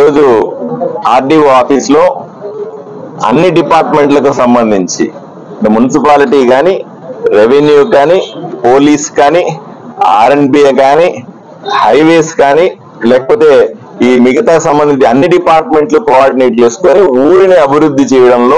ఈరోజు RDO office లో అన్ని డిపార్ట్మెంట్లకు సంబంధించి మున్సిపాలిటీ కానీ రెవెన్యూ కానీ పోలీస్ కానీ ఆర్ఎన్బిఏ కానీ హైవేస్ కానీ లేకపోతే ఈ మిగతా సంబంధించి అన్ని డిపార్ట్మెంట్లు కోఆర్డినేట్ చేసుకొని ఊరిని అభివృద్ధి చేయడంలో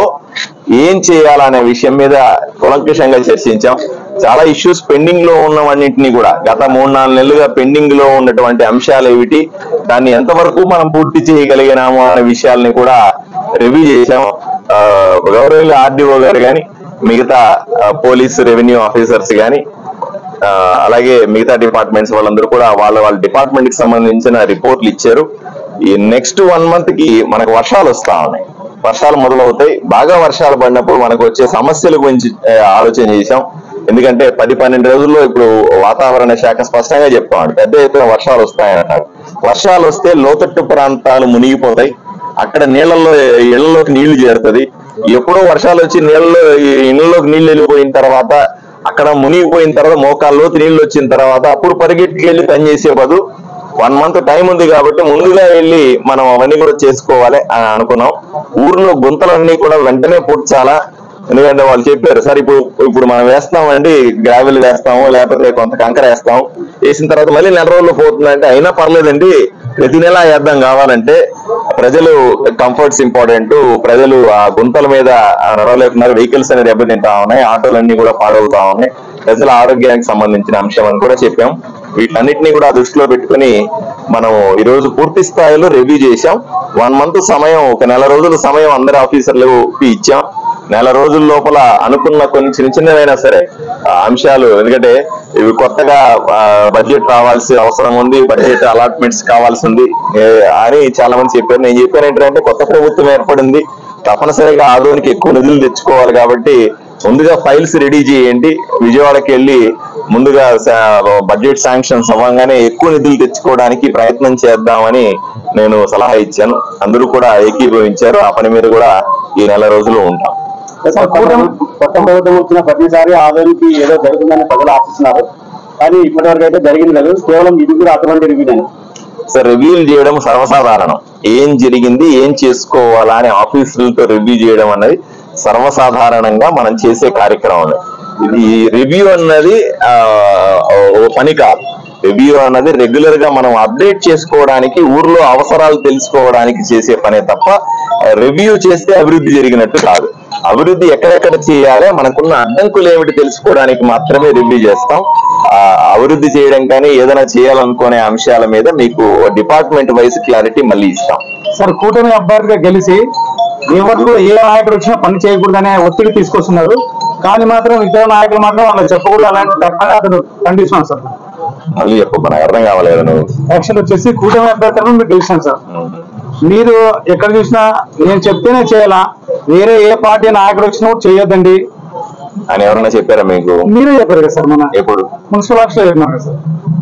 ఏం చేయాలనే విషయం మీద కులంకషంగా చర్చించాం చాలా ఇష్యూస్ పెండింగ్ లో ఉన్నవన్నింటినీ కూడా గత మూడు నాలుగు నెలలుగా పెండింగ్ లో ఉన్నటువంటి అంశాలు ఏమిటి దాన్ని ఎంతవరకు మనం పూర్తి చేయగలిగినాము అనే విషయాల్ని కూడా రివ్యూ చేశాం ఆ, గౌరవ ఆర్డీఓ గారు కానీ మిగతా ఆ, పోలీస్ రెవెన్యూ ఆఫీసర్స్ కానీ ఆ, అలాగే మిగతా డిపార్ట్మెంట్స్ వాళ్ళందరూ కూడా వాళ్ళ వాళ్ళ డిపార్ట్మెంట్ కి సంబంధించిన రిపోర్ట్లు ఇచ్చారు ఈ నెక్స్ట్ వన్ మంత్ కి మనకు వర్షాలు వస్తా ఉన్నాయి వర్షాలు మొదలవుతాయి బాగా వర్షాలు పడినప్పుడు మనకు వచ్చే సమస్యల గురించి ఆ, ఆలోచన చేశాం ఎందుకంటే పది పన్నెండు రోజుల్లో ఇప్పుడు వాతావరణ శాఖ స్పష్టంగా చెప్తామండి పెద్ద ఎత్తున వర్షాలు వస్తాయంటారు వర్షాలు వస్తే లోతట్టు ప్రాంతాలు మునిగిపోతాయి అక్కడ నీళ్ళల్లో ఇళ్లలోకి నీళ్లు చేరుతుంది ఎప్పుడో వర్షాలు వచ్చి నీళ్ళలో ఇళ్లలోకి నీళ్లు వెళ్ళిపోయిన తర్వాత అక్కడ మునిగిపోయిన తర్వాత మోకాల్లోకి నీళ్లు వచ్చిన తర్వాత అప్పుడు పరిగెట్టుకు వెళ్ళి పని చేసే బదులు వన్ మంత్ టైం ఉంది కాబట్టి ముందుగా వెళ్ళి మనం అవన్నీ కూడా చేసుకోవాలి అని అనుకున్నాం ఊర్లో గుంతలన్నీ కూడా వెంటనే పూడ్చాలా ఎందుకంటే వాళ్ళు చెప్పారు సార్ ఇప్పుడు ఇప్పుడు మనం వేస్తామండి గ్రావెల్ వేస్తాము లేకపోతే కొంత కంకర వేస్తాం వేసిన తర్వాత మళ్ళీ నెల రోజులు పోతుందంటే అయినా పర్లేదండి ప్రతి నెల వేద్దాం కావాలంటే ప్రజలు కంఫర్ట్స్ ఇంపార్టెంట్ ప్రజలు ఆ గుంతల మీద నడవలేకున్నారు వెహికల్స్ అనేది దెబ్బతింటా ఉన్నాయి ఆటోలన్నీ కూడా పాడవుతా ఉన్నాయి ప్రజల ఆరోగ్యానికి సంబంధించిన అంశం అని కూడా చెప్పాం వీటన్నిటిని కూడా దృష్టిలో పెట్టుకుని మనం ఈ రోజు పూర్తి స్థాయిలో రివ్యూ చేశాం వన్ మంత్ సమయం ఒక నెల రోజుల సమయం అందరి ఆఫీసర్లకు ఇచ్చాం నెల రోజుల లోపల అనుకున్న కొన్ని చిన్న చిన్నవైనా సరే ఆ, అంశాలు ఎందుకంటే ఇవి కొత్తగా బడ్జెట్ రావాల్సి అవసరం ఉంది బడ్జెట్ అలాట్మెంట్స్ కావాల్సి ఉంది ఏ, అని చాలా మంది చెప్పారు నేను చెప్పాను ఏంటంటే కొత్త ప్రభుత్వం ఏర్పడింది తప్పనిసరిగా ఆదోనికి ఎక్కువ నిధులు తెచ్చుకోవాలి కాబట్టి ముందుగా ఫైల్స్ రెడీ చేయండి విజయవాడకి వెళ్ళి ముందుగా బడ్జెట్ శాంక్షన్స్ అవ్వగానే ఎక్కువ నిధులు తెచ్చుకోవడానికి ప్రయత్నం చేద్దామని నేను సలహా ఇచ్చాను అందరూ కూడా ఏకీభవించారు ఆ పని మీద కూడా ఈ నెల రోజులు ఉంటాం కొత్త ప్రభుత్వం- కొత్త ప్రభుత్వం వచ్చిన ప్రతిసారి ఆదోనికి ఏదో జరుగుతుందని ప్రజలు ఆశిస్తున్నారు కానీ ఇప్పటి వరకు అయితే జరిగింది లేదు కేవలం ఇది కూడా అటువంటి రివ్యూ సార్ రివ్యూలు చేయడం సర్వసాధారణం ఏం జరిగింది ఏం చేసుకోవాలా అని ఆఫీసులతో రివ్యూ చేయడం అన్నది సర్వసాధారణంగా మనం చేసే కార్యక్రమం ఇది రివ్యూ అన్నది ఆ, ఓ పని కాదు రివ్యూ అన్నది రెగ్యులర్ గా మనం అప్డేట్ చేసుకోవడానికి ఊర్లో అవసరాలు తెలుసుకోవడానికి చేసే పనే తప్ప రివ్యూ చేస్తే అభివృద్ధి జరిగినట్టు కాదు అభివృద్ధి ఎక్కడెక్కడ చేయాలో మనకున్న అడ్డంకులు ఏమిటి తెలుసుకోవడానికి మాత్రమే రివ్యూ చేస్తాం ఆ, అభివృద్ధి చేయడం కానీ ఏదైనా చేయాలనుకునే అంశాల మీద మీకు డిపార్ట్మెంట్ వైజ్ క్లారిటీ మళ్ళీ ఇస్తాం సార్ కూటమి అభ్యర్థిగా గెలిచి ఎవరు కూడా ఏ నాయకుడు వచ్చినా పని చేయకూడదనే ఒత్తిడి తీసుకొస్తున్నారు కానీ మాత్రం ఇతర నాయకులు మాత్రం వాళ్ళకి చెప్పకూడదు అలాంటి తప్పని అతను ఖండిస్తున్నాను సార్ మళ్ళీ చెప్పు మనకు అర్థం కావాలి నువ్వు యాక్షన్ వచ్చేసి కూటమి అభ్యర్థులను మీరు గెలిచాను సార్ మీరు ఎక్కడ చూసినా నేను చెప్తేనే చేయాలా వేరే ఏ పార్టీ నాయకుడు వచ్చినా కూడా చేయొద్దండి అని ఎవరన్నా చెప్పారా మీకు మీరే చెప్పారు కదా సార్ మన ఎప్పుడు మున్సిపల్ ఆఫీస్ లో చెప్పినారు కదా సార్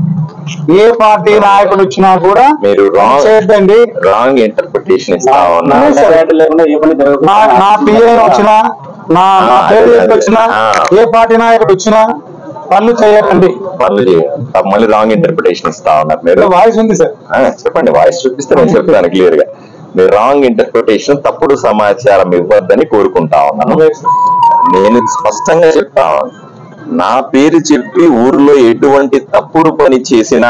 ఏ పార్టీ నాయకుడు వచ్చినా కూడా మీరు రాంగ్ చేయొద్దండి రాంగ్ ఇంటర్ప్రిటేషన్ ఇస్తా ఉన్నా అదే సార్. లేకుండా ఏ పని జరగదు నా నా పిఏ వచ్చినా నా నా ఆ, పేరు అదే, అదే. వచ్చినా ఆ. ఏ పార్టీ నాయకుడు వచ్చినా పనులు చేయకండి పనులు చేయండి మళ్ళీ రాంగ్ ఇంటర్ప్రిటేషన్ ఇస్తా ఉన్నారు మీరు వాయిస్ ఉంది సార్ ఆ, చెప్పండి వాయిస్ చూపిస్తే నేను చెప్తాను క్లియర్ గా మీరు రాంగ్ ఇంటర్ప్రిటేషన్ తప్పుడు సమాచారం ఇవ్వద్దని కోరుకుంటా ఉన్నాను నేను స్పష్టంగా చెప్తా ఉన్నాను నా పేరు చెప్పి ఊర్లో ఎటువంటి తప్పుడు పని చేసినా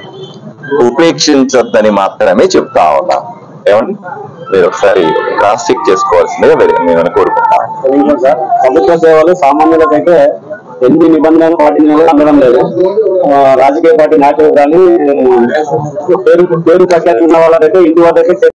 ఉపేక్షించొద్దని మాత్రమే చెప్తా ఉన్నా ఏమండి మీరు ఒకసారి క్రాస్ చెక్ చేసుకోవాల్సిందిగా మీరు- నేను కోరుకుంటాను నిమిషం సార్ ప్రభుత్వ సేవలు సామాన్యులకైతే ఎన్ని నిబంధనలు పాటించాలో అందడం లేదు ఆ, రాజకీయ పార్టీ నాయకులు కానీ పేరు పేరు ప్రఖ్యాతి ఉన్న వాళ్ళకైతే ఇంటి వద్దకే